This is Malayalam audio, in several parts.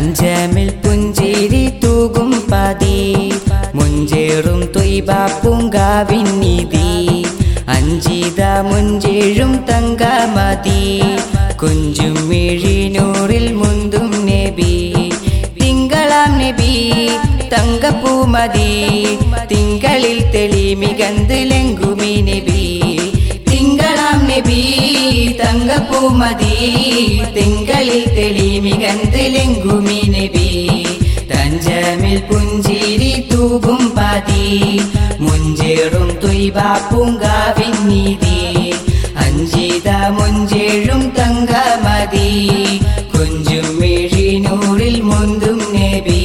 തഞ്ചമിൽ പുഞ്ചിരി തൂകും പതി മുഞ്ചേറും തൊയ്ബ പൂങ്കാവിൻ നിധി അഞ്ചിത മുഞ്ചേഴും തങ്കമതി കുഞ്ചും മിഴിനൂറിൽ മുന്തും നബി തിങ്കളാം നബി തങ്കപ്പൂമതി തിങ്കളിൽ തെളി മികന്ത് ലെങ്കുമി നബി തിങ്കളാം നബി തങ്കപ്പൂമതി തിങ്കളിൽ തെളി മികന്ത് ലെങ്കുമി നബി തഞ്ചമിൽ പുഞ്ചിരി തൂകും പതി മുഞ്ചേറും തൊയ്ബ പൂങ്കാവിൻ നീതി അഞ്ചിത മുഞ്ചേഴും തങ്കമതി കുഞ്ചും മിഴിനൂറിൽ മുന്തും നബി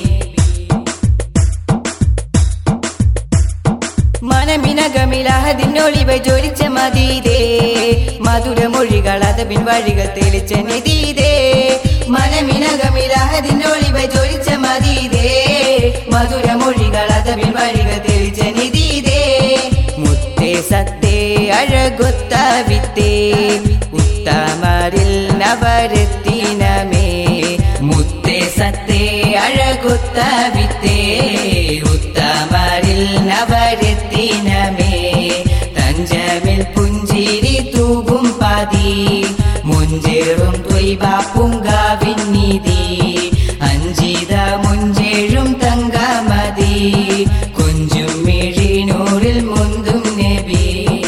മനമിനകമിലഹതിനൊളിവ ജോലിച്ച മതീതേ മധുരമൊഴികൾ അതപിൻ വഴികൾ തെളിച്ച നിതീതേ മനമിനകമിലഹതിനൊളിവ ജോലിച്ച മതീതേ മധുരമൊഴികൾ അതപിൻ വഴികൾ തെളിച്ച നിതീതേ മുത്തേ സത്തേ അഴകൊത്ത വിത്തേ ഉത്തമരിൽ നവരത്തിനമേ മുത്തേ സത്തേ അഴകൊത്ത വിത്തേ ഉത്തമരിൽ നവരത്തിനമേ തഞ്ചമിൽ പുഞ്ചിരി തൂകും പതി മുഞ്ചേറും തൊയ്ബ പൂങ്കാവിൻ നിധി അഞ്ചിത മുഞ്ചേഴും തങ്കമതി കുഞ്ചും മിഴിനൂറിൽ മുന്തും നബി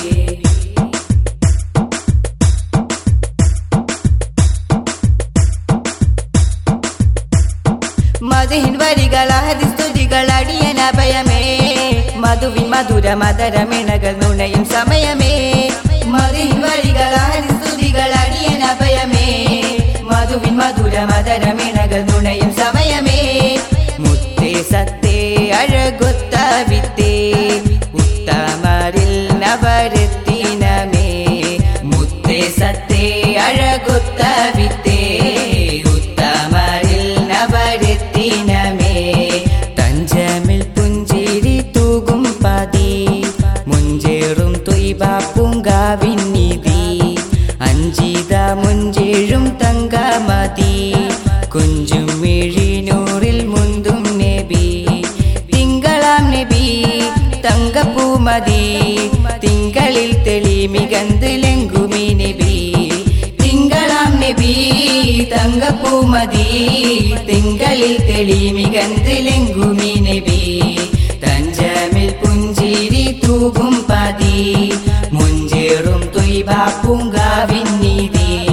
മധുഹിൻ വരികൾ അഹദി സ്തുതികൾ അടിയന ഭയമേ മധുവിൻ മധുര മധുരമിണകൾ നുണയും സമയമേ മധുഹിൻ വരികൾ അഹദി സ്തുതികൾ അടിയന ഭയമേ മധുവിൻ മധുര മധുരമിണകൾ നുണയും സമയമേ മുത്തേ സത്തേ അഴകൊത്ത വിത്തേ ഉത്തമരിൽ നവരത്തിനമേ മുത്തേ സത്തേ അഴകൊത്ത വിത്തേ ഉത്തമരിൽ നവരത്തിനമേ തഞ്ചമിൽ പുഞ്ചിരി തൂകും പതി മുഞ്ചേറും തൊയ്ബ പൂങ്കാവിൻ നിധി അഞ്ചിത മുഞ്ചേഴും തങ്കമതി കുഞ്ചും മിഴിനൂറിൽ മുന്തും നബി തിങ്കളാം നബി തങ്കപ്പൂമതി തിങ്കളിൽ തെളി മികന്ത് ലെങ്കുമി നബി തിങ്കളാം നബി തങ്കപ്പൂമതി തിങ്കളിൽ തെളി മികന്ത് ലെങ്കുമി നബി തഞ്ചമിൽ പുഞ്ചിരി തൂകും പതി മുഞ്ചേറും തൊയ്ബ പൂങ്കാവിൻ നീതി